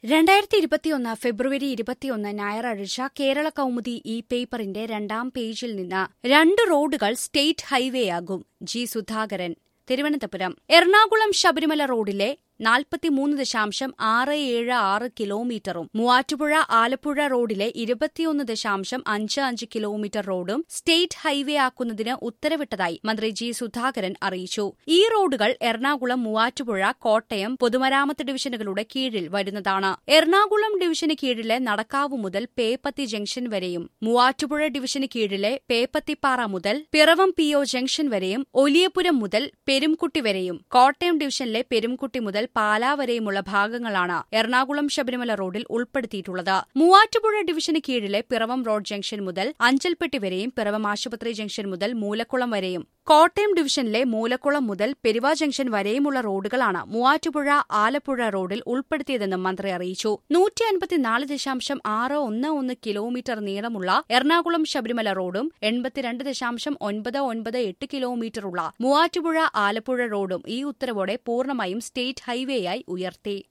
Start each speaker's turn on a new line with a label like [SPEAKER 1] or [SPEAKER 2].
[SPEAKER 1] രണ്ടായിരത്തി ഇരുപത്തിയൊന്ന് ഫെബ്രുവരി ഇരുപത്തിയൊന്ന് ഞായറാഴ്ച കേരള കൗമുദി ഈ പേപ്പറിന്റെ രണ്ടാം പേജിൽ നിന്ന് രണ്ട് റോഡുകൾ സ്റ്റേറ്റ് ഹൈവേയാകും ജി സുധാകരൻ തിരുവനന്തപുരം എറണാകുളം ശബരിമല റോഡിലെ നാൽപ്പത്തിമൂന്ന് ദശാംശം ആറ് ഏഴ് ആറ് കിലോമീറ്ററും മൂവാറ്റുപുഴ ആലപ്പുഴ റോഡിലെ ഇരുപത്തിയൊന്ന് ദശാംശം അഞ്ച് അഞ്ച് കിലോമീറ്റർ റോഡും സ്റ്റേറ്റ് ഹൈവേ ആക്കുന്നതിന് ഉത്തരവിട്ടതായി മന്ത്രി ജി സുധാകരൻ അറിയിച്ചു ഈ റോഡുകൾ എറണാകുളം മൂവാറ്റുപുഴ കോട്ടയം പൊതുമരാമത്ത് ഡിവിഷനുകളുടെ കീഴിൽ വരുന്നതാണ് എറണാകുളം ഡിവിഷന് കീഴിലെ നടക്കാവ് മുതൽ പേപ്പത്തി ജംഗ്ഷൻ വരെയും മൂവാറ്റുപുഴ ഡിവിഷന് കീഴിലെ പേപ്പത്തിപ്പാറ മുതൽ പിറവം പി ഒ ജംഗ്ഷൻ വരെയും ഒലിയപുരം മുതൽ പെരുംകുട്ടി വരെയും കോട്ടയം ഡിവിഷനിലെ പെരുംകുട്ടി മുതൽ പാലാ വരെയുമുള്ള ഭാഗങ്ങളാണ് എറണാകുളം ശബരിമല റോഡിൽ ഉൾപ്പെടുത്തിയിട്ടുള്ളത് മൂവാറ്റുപുഴ ഡിവിഷന് കീഴിലെ പിറവം റോഡ് ജംഗ്ഷൻ മുതൽ അഞ്ചൽപ്പെട്ടി വരെയും പിറവം ആശുപത്രി ജംഗ്ഷൻ മുതൽ മൂലക്കുളം വരെയും കോട്ടയം ഡിവിഷനിലെ മൂലക്കുളം മുതൽ പെരുവ ജംഗ്ഷൻ വരെയുമുള്ള റോഡുകളാണ് മൂവാറ്റുപുഴ ആലപ്പുഴ റോഡിൽ ഉൾപ്പെടുത്തിയതെന്നും മന്ത്രി അറിയിച്ചു നൂറ്റി അൻപത്തിനാല് ദശാംശം ആറ് ഒന്ന് ഒന്ന് കിലോമീറ്റർ നീളമുള്ള എറണാകുളം ശബരിമല റോഡും എൺപത്തിരണ്ട് ദശാംശം ഒൻപത് ഒൻപത് എട്ട് കിലോമീറ്ററുള്ള മൂവാറ്റുപുഴ ആലപ്പുഴ റോഡും ഈ ഉത്തരവോടെ പൂർണ്ണമായും സ്റ്റേറ്റ് ഹൈവേയായി ഉയർത്തി